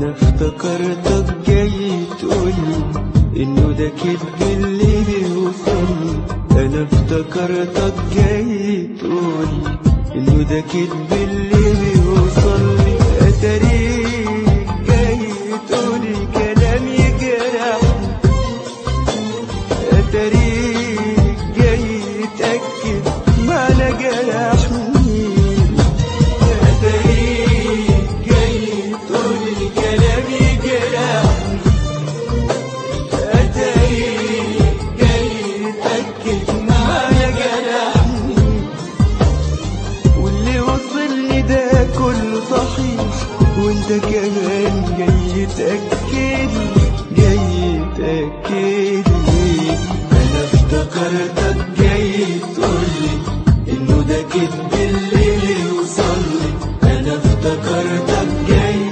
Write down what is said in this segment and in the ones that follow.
انا افتكرتك جاي تقولي انه ده كدب اللي بيوصلني انا افتكرتك جاي تقولي انه ده كدب اللي بيوصلني اتاريك جاي تقولي كلام يجرحني اتاريك جاي تأكد معنى جرحني اتاريك جاي تقولي كلام يجرحني اتاريك جاي تأكد معنى جرحني واللي وصلني ده كله صحيح وانت كمان جاي تأكد لي جاي تأكد لي انا افتكرتك جاي تقولي انه ده كدب اللي يوصلي انا افتكرتك جاي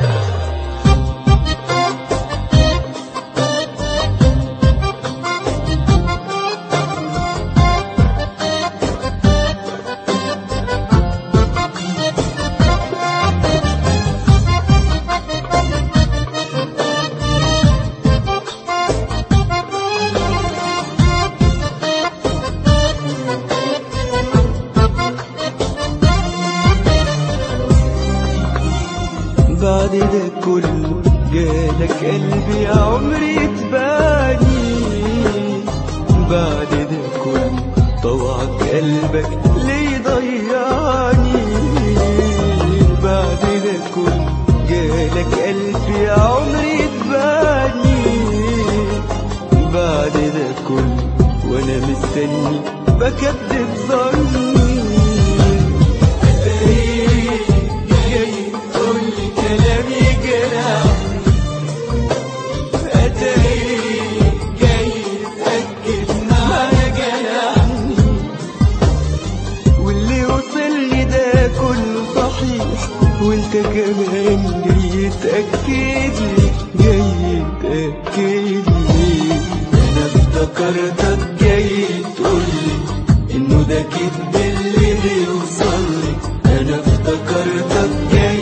بعد ده كله جالك قلبي يا عمري تباني بعد ده كله طوعك قلبك ليه ضيعني بعد ده كله جالك قلبي يا عمري تباني بعد ده كله وانا مستني بكدب ظني جاي تقولي كلام يجرحني أتاريك جاي تأكد معنى جرحني واللي وصلني ده كله صحيح وانت كمان جاي تأكد لي جاي تأكد لي انا افتكرتك جاي تقولي انه ده كدب اللي بيوصلي انا افتكرتك جاي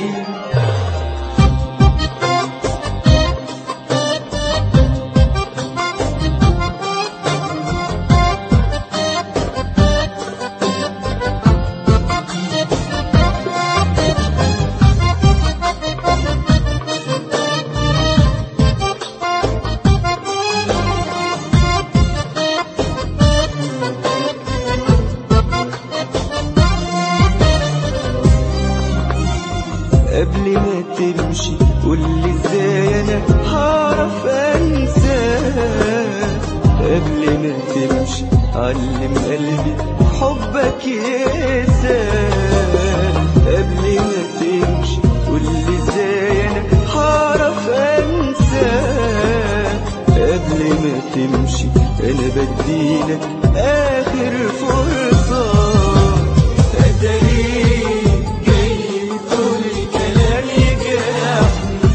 قبل ما تمشي قولي ازاي انا هعرف انسى قبل ما تمشي علم قلبي حبك يقسى قبل ما تمشي قولي ازاي انا هعرف انسى قبل ما تمشي انا بديلك اخر فرصه أتاريك جاي تقولي كلام يجرحني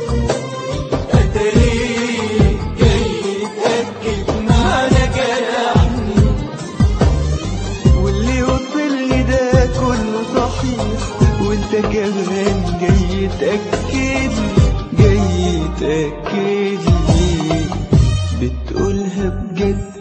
أتاريك جاي تأكد معنى جرحني واللي وصلني ده كله صحيح وانت كمان جاي تأكد لي جاي تأكد لي بتقولها بجد